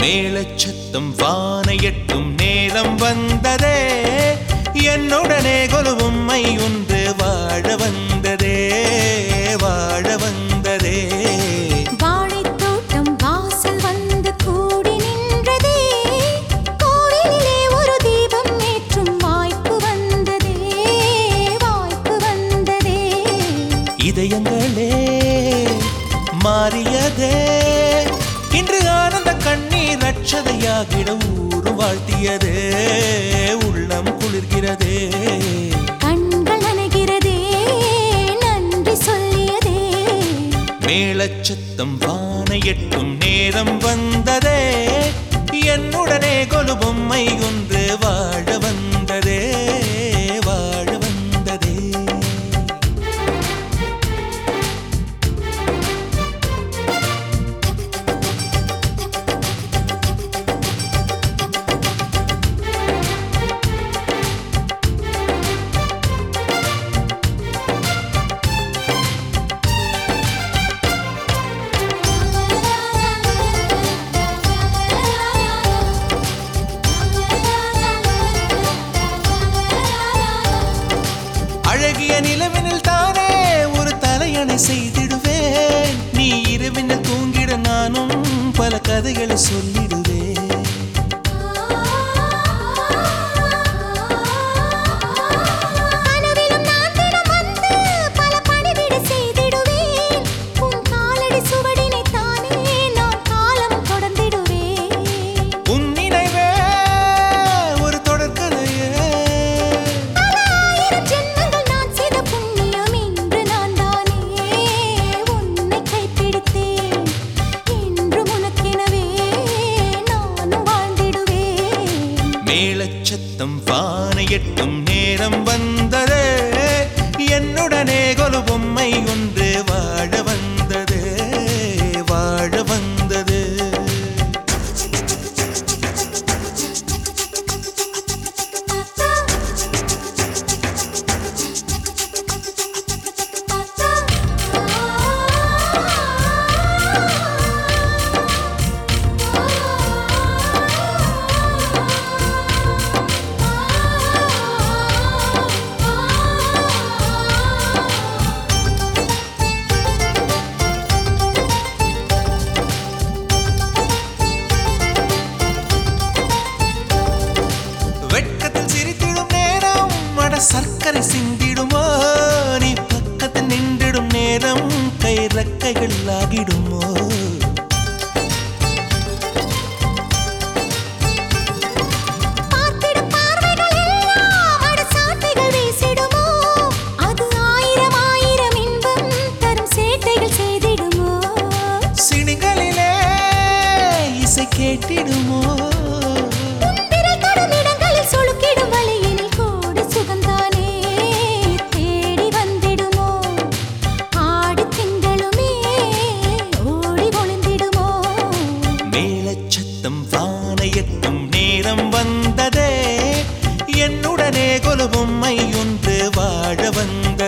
மேளச்சத்தம் வானை எட்டும் நேரம் வந்ததே என்னுடனே கொலுவும்மை ஒன்று வாழ வந்ததே வாழ வந்ததே வாழைத்தோட்டம் வாசல் வந்து கூடி நின்றதே கோவிலிலே ஒரு தீபம் ஏற்றும் வாய்ப்பு வந்ததே வாய்ப்பு வந்ததே இதயங்களே மாறியதே இன்று ஆனந்த கண்ணீர் அச்சதையாகிட ஊரு வாழ்த்தியதே உள்ளம் குளிர்கிறதே கண்கள் நனைகிறதே நன்றி சொல்லியதே மேளச்சத்தம் வானை எட்டும் நேரம் வந்ததே என்னுடனே கொலு பொம்மை ஒன்று வாழ வந்ததே வாழ வந்ததே அழகிய நிலவினில் தானே ஒரு தலையணை செய்திடுவேன் நீ இரவினில் தூங்கிட நானும் பல கதைகளை சொல்லிடுவேன் கனவிலும் நான் தினம் வந்து பல பணிவிட செய்திடுவேன் உன் காலடி சுவடினை தானே நான் காலம் தொடர்ந்திடுவேன் உன் நினைவே ஒரு தொடர்கதையே பல ஆயிரம் ஜென்மங்கள் நான் செய்த புண்ணியம் இன்று நான் தானே உன்னை கைப்பிடித்தேன் என்றும் உனக்கெனவே நானும் வாழ்ந்திடுவேன் மேளச்சத்தம் வானை எட்டும் நேரம் வந்ததே என்னுடனே கொலு பொம்மை ஒன்று வாழ வந்ததே வாழ வந்ததே வெட்கத்தில் சிரித்திடும் நேரம் மட சர்க்கரை சிந்திடுமோ நீ பக்கத்தில் நின்றிடும் நேரம் கை ரெக்கைகள் ஆகிடுமோ பார்த்திடும் பார்வைகள் எல்லாம் அட சாட்டைகள் வீசிடுமோ அது ஆயிரம் ஆயிரம் இன்பம் தரும் சேட்டைகள் செய்திடுமோ சிணிகளிலே இசை கேட்டிடுமோ விரல் தொடும் இடங்களில் சுளுக்கிடும் வழியினில் கோடி சுகந்தானே தேடி வந்திடுமோ ஆடி திங்களுமே ஓடி ஒளிந்திடுமோ மேலச்சத்தம் வானை எட்டும் நேரம் வந்ததே என்னுடனே கொலு பொம்மை ஒன்று வாழ வந்ததே